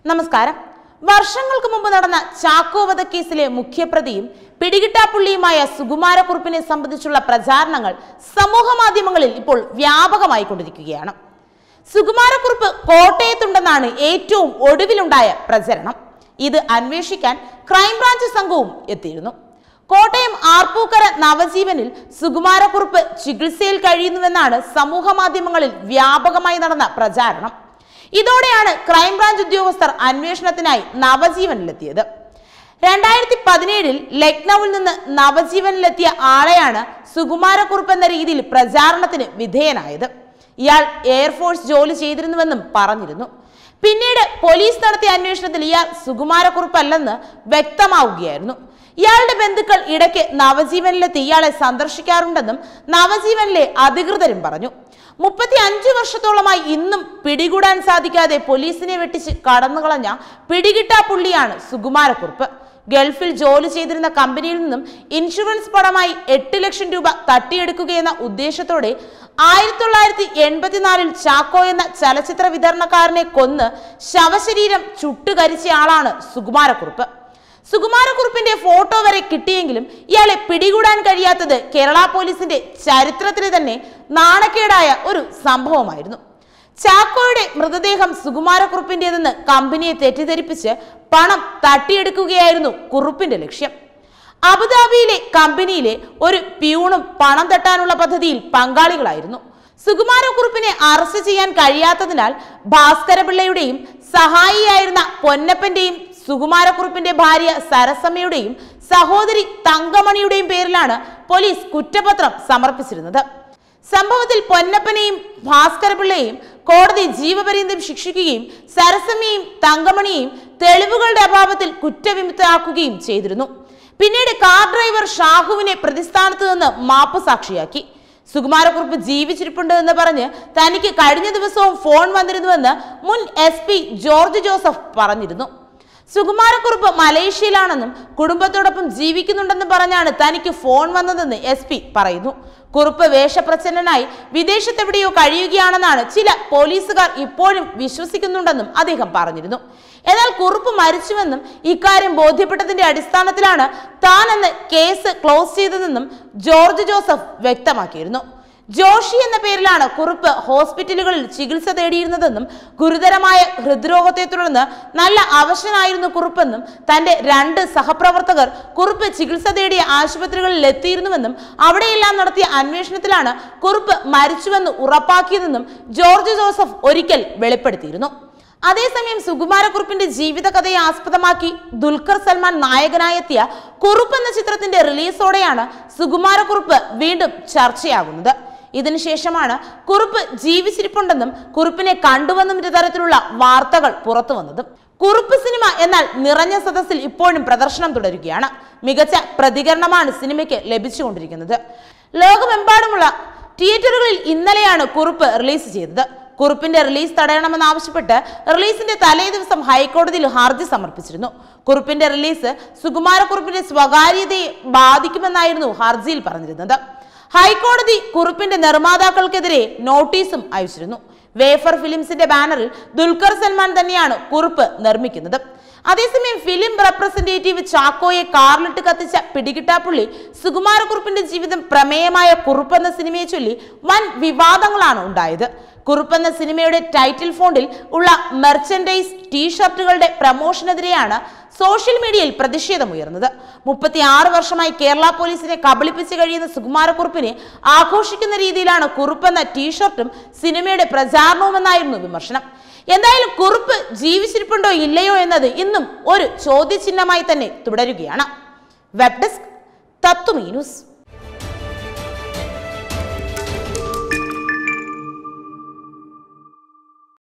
നമസ്കാരം വർഷങ്ങൾക്ക് മുമ്പ് നടന്ന ചാക്കോ വധക്കേസിലെ മുഖ്യപ്രതിയും പിടികിട്ടാപ്പുള്ളിയുമായ സുകുമാരക്കുറുപ്പിനെ സംബന്ധിച്ചുള്ള പ്രചാരണങ്ങൾ സമൂഹ മാധ്യമങ്ങളിൽ ഇപ്പോൾ വ്യാപകമായി കൊണ്ടിരിക്കുകയാണ് സുകുമാരക്കുറുപ്പ് കോട്ടയത്തുണ്ടെന്നാണ് ഏറ്റവും ഒടുവിലുണ്ടായ പ്രചരണം ഇത് അന്വേഷിക്കാൻ ക്രൈംബ്രാഞ്ച് സംഘവും എത്തിയിരുന്നു കോട്ടയം ആർപ്പൂക്കര നവജീവനിൽ സുകുമാരക്കുറുപ്പ് ചികിത്സയിൽ കഴിയുന്നുവെന്നാണ് സമൂഹ മാധ്യമങ്ങളിൽ വ്യാപകമായി നടന്ന പ്രചാരണം ഇതോടെയാണ് ക്രൈംബ്രാഞ്ച് ഉദ്യോഗസ്ഥർ അന്വേഷണത്തിനായി നവജീവനിലെത്തിയത് രണ്ടായിരത്തി പതിനേഴിൽ ലക്നൌവിൽ നിന്ന് നവജീവനിലെത്തിയ ആളെയാണ് സുകുമാരക്കുറുപ്പ് എന്ന രീതിയിൽ പ്രചാരണത്തിന് വിധേയനായത് ഇയാൾ എയർഫോഴ്സ് ജോലി ചെയ്തിരുന്നുവെന്നും പറഞ്ഞിരുന്നു പിന്നീട് പോലീസ് നടത്തിയ അന്വേഷണത്തിൽ ഇയാൾ സുകുമാരക്കുറുപ്പല്ലെന്ന് വ്യക്തമാവുകയായിരുന്നു ഇയാളുടെ ബന്ധുക്കൾ ഇടയ്ക്ക് നവജീവനിലെത്തി ഇയാളെ സന്ദർശിക്കാറുണ്ടെന്നും നവജീവനിലെ അധികൃതരും പറഞ്ഞു മുപ്പത്തി അഞ്ചു വർഷത്തോളമായി ഇന്നും പിടികൂടാൻ സാധിക്കാതെ പോലീസിനെ വെട്ടിച്ച് കടന്നുകളഞ്ഞ പിടികിട്ടാ പുള്ളിയാണ് സുകുമാരക്കുറുപ്പ് ഗൾഫിൽ ജോലി ചെയ്തിരുന്ന കമ്പനിയിൽ നിന്നും ഇൻഷുറൻസ് പണമായി എട്ട് ലക്ഷം രൂപ തട്ടിയെടുക്കുകയെന്ന ഉദ്ദേശത്തോടെ ആയിരത്തി തൊള്ളായിരത്തി എൺപത്തിനാലിൽ ചാക്കോ എന്ന ചലച്ചിത്ര വിതരണക്കാരനെ കൊന്ന് ശവശരീരം ചുട്ടുകരിച്ച ആളാണ് സുകുമാരക്കുറുപ്പ് സുകുമാരക്കുറുപ്പിന്റെ ഫോട്ടോ വരെ കിട്ടിയെങ്കിലും ഇയാളെ പിടികൂടാൻ കഴിയാത്തത് കേരള പോലീസിന്റെ ചരിത്രത്തിലെ തന്നെ നാണക്കേടായ ഒരു സംഭവമായിരുന്നു ചാക്കോയുടെ മൃതദേഹം സുകുമാരക്കുറുപ്പിന്റേതെന്ന് കമ്പനിയെ തെറ്റിദ്ധരിപ്പിച്ച് പണം തട്ടിയെടുക്കുകയായിരുന്നു കുറുപ്പിന്റെ ലക്ഷ്യം അബുദാബിയിലെ കമ്പനിയിലെ ഒരു പ്യൂണും പണം തട്ടാനുള്ള പദ്ധതിയിൽ പങ്കാളികളായിരുന്നു സുകുമാരക്കുറുപ്പിനെ അറസ്റ്റ് ചെയ്യാൻ കഴിയാത്തതിനാൽ ഭാസ്കരപിള്ളയുടെയും സഹായിയായിരുന്ന പൊന്നപ്പന്റെയും സുകുമാരക്കുറുപ്പിന്റെ ഭാര്യ സരസമ്മയുടെയും സഹോദരി തങ്കമണിയുടെയും പേരിലാണ് പോലീസ് കുറ്റപത്രം സമർപ്പിച്ചിരുന്നത് സംഭവത്തിൽ പൊന്നപ്പനെയും ഭാസ്കരപിള്ളയെയും കോടതി ജീവപര്യന്തം ശിക്ഷിക്കുകയും സരസമ്മയെയും തങ്കമണിയെയും തെളിവുകളുടെ അഭാവത്തിൽ കുറ്റവിമുക്തരാക്കുകയും ചെയ്തിരുന്നു പിന്നീട് കാർ ഡ്രൈവർ ഷാഹുവിനെ പ്രതിസ്ഥാനത്ത് നിന്ന് മാപ്പ് സാക്ഷിയാക്കി സുകുമാരക്കുറുപ്പ് ജീവിച്ചിരിപ്പുണ്ട് എന്ന് പറഞ്ഞ് തനിക്ക് കഴിഞ്ഞ ദിവസവും ഫോൺ വന്നിരുന്നുവെന്ന് മുൻ എസ് പി ജോർജ് ജോസഫ് പറഞ്ഞിരുന്നു സുകുമാരക്കുറുപ്പ് മലേഷ്യയിലാണെന്നും കുടുംബത്തോടൊപ്പം ജീവിക്കുന്നുണ്ടെന്നും പറഞ്ഞാണ് തനിക്ക് ഫോൺ വന്നതെന്ന് എസ് പി പറയുന്നു കുറുപ്പ് വേഷപ്രച്ഛന്നനായി വിദേശത്തെവിടെയോ കഴിയുകയാണെന്നാണ് ചില പോലീസുകാർ ഇപ്പോഴും വിശ്വസിക്കുന്നുണ്ടെന്നും അദ്ദേഹം പറഞ്ഞിരുന്നു എന്നാൽ കുറുപ്പ് മരിച്ചുവെന്നും ഇക്കാര്യം ബോധ്യപ്പെട്ടതിന്റെ അടിസ്ഥാനത്തിലാണ് താൻ അന്ന് കേസ് ക്ലോസ് ചെയ്തതെന്നും ജോർജ് ജോസഫ് വ്യക്തമാക്കിയിരുന്നു ജോഷി എന്ന പേരിലാണ് കുറുപ്പ് ഹോസ്പിറ്റലുകളിൽ ചികിത്സ തേടിയിരുന്നതെന്നും ഗുരുതരമായ ഹൃദ്രോഗത്തെ തുടർന്ന് നല്ല അവശനായിരുന്നു കുറുപ്പെന്നും തന്റെ രണ്ട് സഹപ്രവർത്തകർ കുറുപ്പ് ചികിത്സ തേടിയ ആശുപത്രികളിൽ എത്തിയിരുന്നുവെന്നും അവിടെയെല്ലാം നടത്തിയ അന്വേഷണത്തിലാണ് കുറുപ്പ് മരിച്ചുവെന്ന് ഉറപ്പാക്കിയതെന്നും ജോർജ് ജോസഫ് ഒരിക്കൽ വെളിപ്പെടുത്തിയിരുന്നു അതേസമയം സുകുമാരക്കുറുപ്പിന്റെ ജീവിതകഥയെ ആസ്പദമാക്കി ദുൽഖർ സൽമാൻ നായകനായെത്തിയ കുറുപ്പ് എന്ന ചിത്രത്തിന്റെ റിലീസോടെയാണ് സുകുമാരക്കുറുപ്പ് വീണ്ടും ചർച്ചയാകുന്നത് ഇതിനുശേഷമാണ് കുറുപ്പ് ജീവിച്ചിരിപ്പുണ്ടെന്നും കുറുപ്പിനെ കണ്ടുവെന്നും തരത്തിലുള്ള വാർത്തകൾ പുറത്തു വന്നതും കുറുപ്പ് സിനിമ എന്നാൽ നിറഞ്ഞ സദസ്സിൽ ഇപ്പോഴും പ്രദർശനം തുടരുകയാണ് മികച്ച പ്രതികരണമാണ് സിനിമയ്ക്ക് ലഭിച്ചുകൊണ്ടിരിക്കുന്നത് ലോകമെമ്പാടുമുള്ള തിയേറ്ററുകളിൽ ഇന്നലെയാണ് കുറുപ്പ് റിലീസ് ചെയ്തത് കുറുപ്പിന്റെ റിലീസ് തടയണമെന്നാവശ്യപ്പെട്ട് റിലീസിന്റെ തലേ ദിവസം ഹൈക്കോടതിയിൽ ഹർജി സമർപ്പിച്ചിരുന്നു കുറുപ്പിന്റെ റിലീസ് സുകുമാരക്കുറുപ്പിന്റെ സ്വകാര്യതയെ ബാധിക്കുമെന്നായിരുന്നു ഹർജിയിൽ പറഞ്ഞിരുന്നത് ഹൈക്കോടതി കുറുപ്പിന്റെ നിർമ്മാതാക്കൾക്കെതിരെ നോട്ടീസും അയച്ചിരുന്നു വേഫർ ഫിലിംസിന്റെ ബാനറിൽ ദുൽഖർ സൽമാൻ തന്നെയാണ് കുറുപ്പ് നിർമ്മിക്കുന്നത് അതേസമയം ഫിലിം റെപ്രസെന്റേറ്റീവ് ചാക്കോയെ കാറിലിട്ട് കത്തിച്ച പിടികിട്ടാപ്പുള്ളി സുകുമാരക്കുറുപ്പിന്റെ ജീവിതം പ്രമേയമായ കുറുപ്പ് എന്ന സിനിമയെ ചൊല്ലി വൻ വിവാദങ്ങളാണ് ഉണ്ടായത് കുറുപ്പ് എന്ന സിനിമയുടെ ടൈറ്റിൽ ഫോണ്ടിൽ ഉള്ള മെർച്ചൻഡൈസ് ടീഷർട്ടുകളുടെ പ്രമോഷനെതിരെയാണ് സോഷ്യൽ മീഡിയയിൽ പ്രതിഷേധമുയർന്നത് മുപ്പത്തി ആറ് വർഷമായി കേരള പോലീസിനെ കബളിപ്പിച്ച് കഴിയുന്ന സുകുമാരക്കുറുപ്പിനെ ആഘോഷിക്കുന്ന രീതിയിലാണ് കുറുപ്പ് എന്ന ടീഷർട്ടും സിനിമയുടെ പ്രചാരണവുമെന്നായിരുന്നു വിമർശനം എന്തായാലും കുറുപ്പ് ജീവിച്ചിരിപ്പുണ്ടോ ഇല്ലയോ എന്നത് ഇന്നും ഒരു ചോദ്യചിഹ്നമായി തന്നെ തുടരുകയാണ് വെബ് ഡെസ്ക് തത്വമീ ന്യൂസ്